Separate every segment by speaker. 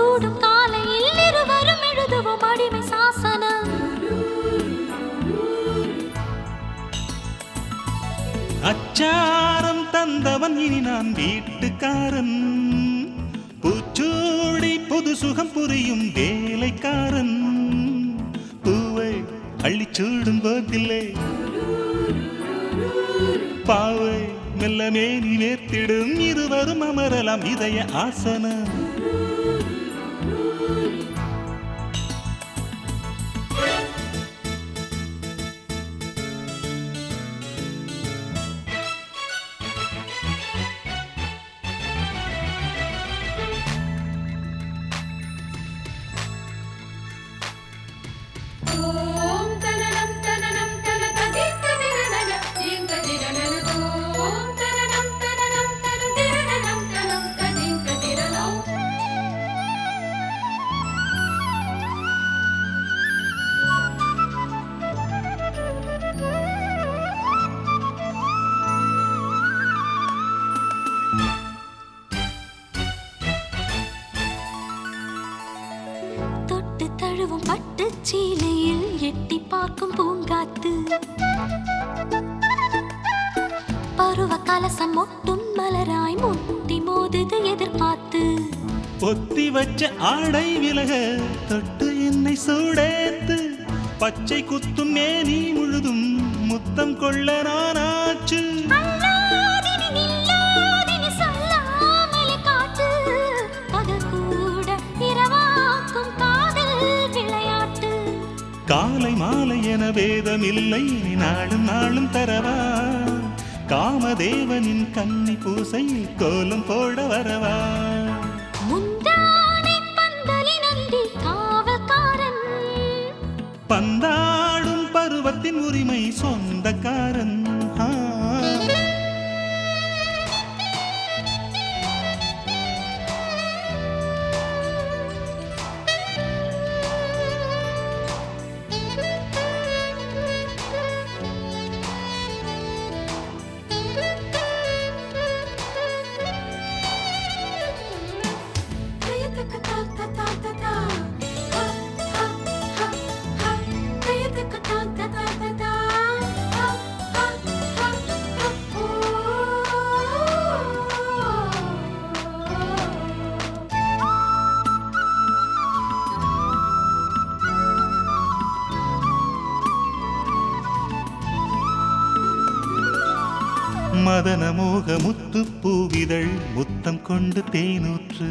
Speaker 1: சூடும் காலையில் இருவரும் எழுதுவோம் அடிமை சாசனம்
Speaker 2: அச்சாரம் தந்தவன் இனி நான் வீட்டுக்காரன் பூச்சூடி புது சுகம் புரியும் வேலைக்காரன் பூவை அள்ளிச்சூடும் போதில்லை பாவை மெல்ல மேனி நேர்த்திடும் இருவரும் அமரலாம் இதய ஆசனம்
Speaker 3: ஓம் தனனம் தனனம் தன ததித்த திரணன தீங்க திரணன ஓம் தனனம் தனனம் தன திரணனம் தனம் ததிங்க திரணம்
Speaker 1: தொட்டு தழுவும் பட்டுச் சீலையில் எட்டி பார்க்கும் பூங்காத்து பருவ கலசம் ஒட்டும் மலராய் முட்டி மோதுது எதிர்பார்த்து
Speaker 2: பொத்தி வச்ச ஆடை விலக தொட்டு என்னை சூடேத்து பச்சை குத்தும் மேனி முழுதும் முத்தம் கொள்ள நானாச்சு
Speaker 1: அல்லாதினி நில்லாதினி சொல்லாமலே காட்டு அது கூட இரவாக்கும் காதல் விளையாட்டு
Speaker 2: காலை மாலை என வேதமில்லை இனி நாளும் நாளும் தரவா காமதேவனின் கன்னி பூசையில் கோலம் போட வரவா
Speaker 1: முந்தானை பந்தலி நந்தி காவல்காரன்
Speaker 2: பந்தாடும் பருவத்தின் உரிமை சொந்தக்காரன் ஆ.
Speaker 3: தயதக தா தா தா தா தா ஹா ஹா ஹா ஹா தயதக தா தா தா தா தா ஹா ஹா ஹா ஹா ஓ
Speaker 2: மதன மோக முத்து பூவிதழ் முத்தம் கொண்டு தேனூற்று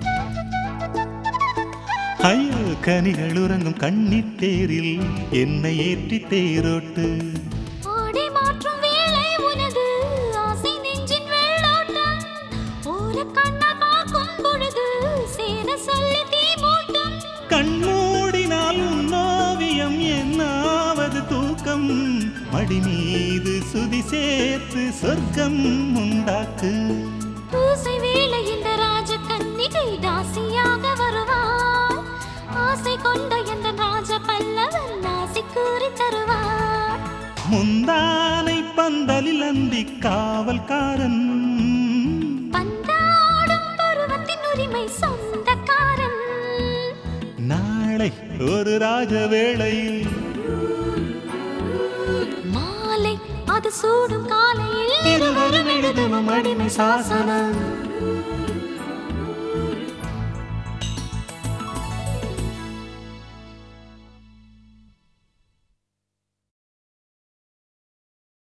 Speaker 2: ஐயோ கனிகள் உறங்கும் கண்ணித் தேரில் என்னை ஏற்றி தேரோட்டு
Speaker 1: ஆடை மாற்றும் வேளை உனது ஆசை நெஞ்சின் வெள்ளோட்டம் ஓர கண்ணால் பார்க்கும் பொழுது சேர சொல்லி தீ மூட்டும்
Speaker 2: கண்மூடினால் உன்னோவியம் என்னாவது தூக்கம் மடி மீது சுதி சேர்த்து சொர்க்கம் உண்டாக்கு
Speaker 1: பூசை வேளை இந்த ராஜ கன்னிகை தாசியாக வருவார் ஆசை கொண்ட இந்த ராஜ பல்லவன் ஆசை கூறி தருவார்
Speaker 2: முந்தானை பந்தலில் அந்தி காவல்காரன்
Speaker 1: பந்தாடும் பருவத்தின் உரிமை சொந்தக்காரன்
Speaker 2: நாளை ஒரு ராஜ வேளையில்
Speaker 1: மாலை அது சூடும் காலையில் இருவரும் எழுதுவோம் அடிமை சாசனம்